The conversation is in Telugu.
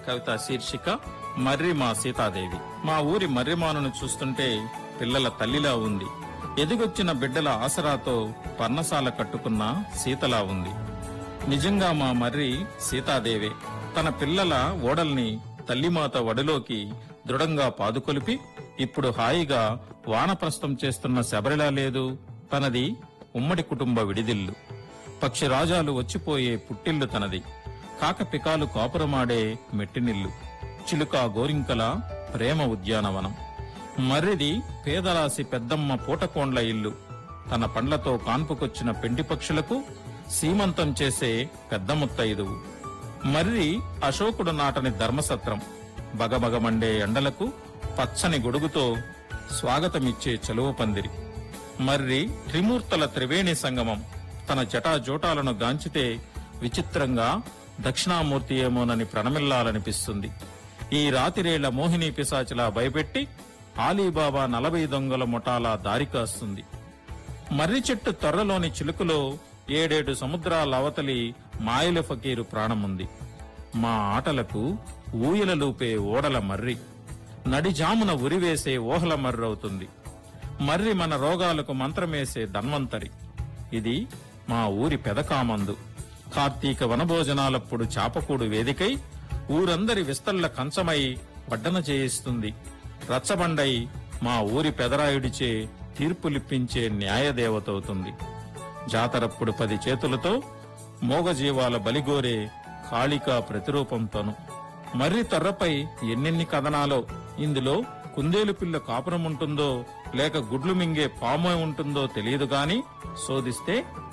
కవిత శీర్షిక మర్రి మా సీతాదేవి మా ఊరి మర్రిమానును చూస్తుంటే పిల్లల తల్లిలా ఉంది ఎదిగొచ్చిన బిడ్డల ఆసరాతో పర్ణశాల కట్టుకున్న సీతలా ఉంది నిజంగా మా మర్రి సీతాదేవే తన పిల్లల ఓడల్ని తల్లిమాత వడిలోకి దృఢంగా పాదుకొలిపి ఇప్పుడు హాయిగా వానప్రస్థం చేస్తున్న శబరిలా లేదు తనది ఉమ్మడి కుటుంబ విడిదిల్లు పక్షిరాజాలు వచ్చిపోయే పుట్టిల్లు తనది కాకపికాలు కాపురమాడే మెట్టినిల్లు చిలుక గోరింకల ప్రేమ ఉద్యానవనం మర్రిది పేదరాశి పెద్దమ్మ పూటకోండ్ల ఇల్లు తన పండ్లతో కాన్పుకొచ్చిన పెండి పక్షులకు సీమంతం చేసే పెద్ద ముత్తైదువు మర్రి అశోకుడు నాటని ధర్మసత్రం బగబగమండే ఎండలకు పచ్చని గొడుగుతో స్వాగతమిచ్చే చలువ పందిరి మర్రి త్రిమూర్తుల త్రివేణి సంగమం తన జటాజోటాలను గాంచితే విచిత్రంగా దక్షిణామూర్తి ఏమోనని ప్రణమిల్లాలనిపిస్తుంది ఈ రాతిరేళ్ల మోహిని పిశాచిలా భయపెట్టి ఆలీబాబా నలభై దొంగల ముఠాలా దారి కాస్తుంది మర్రి చెట్టు తొర్రలోని చిలుకలో ఏడేడు సముద్రాల అవతలి మాయల ఫకీరు ప్రాణముంది మా ఆటలకు ఊయలలూపే ఓడల మర్రి నడిజామున ఉరివేసే ఓహల మర్రవుతుంది మర్రి మన రోగాలకు మంత్రమేసే ధన్వంతరి ఇది మా ఊరి పెదకామందు కార్తీక వనభోజనాలప్పుడు చాపకూడు వేదికై ఊరందరి విస్తళ్ల కంచమై వడ్డన చేయిస్తుంది రచ్చబండై మా ఊరి పెదరాయుడిచే తీర్పులిప్పించే న్యాయదేవతవుతుంది జాతరప్పుడు పది చేతులతో మోగజీవాల బలిగోరే కాళికా ప్రతిరూపంతోను మర్రి తర్రపై ఎన్నెన్ని కథనాలో ఇందులో కుందేలు పిల్ల కాపురం ఉంటుందో లేక గుడ్లు మింగే పాము ఉంటుందో తెలియదు గాని శోధిస్తే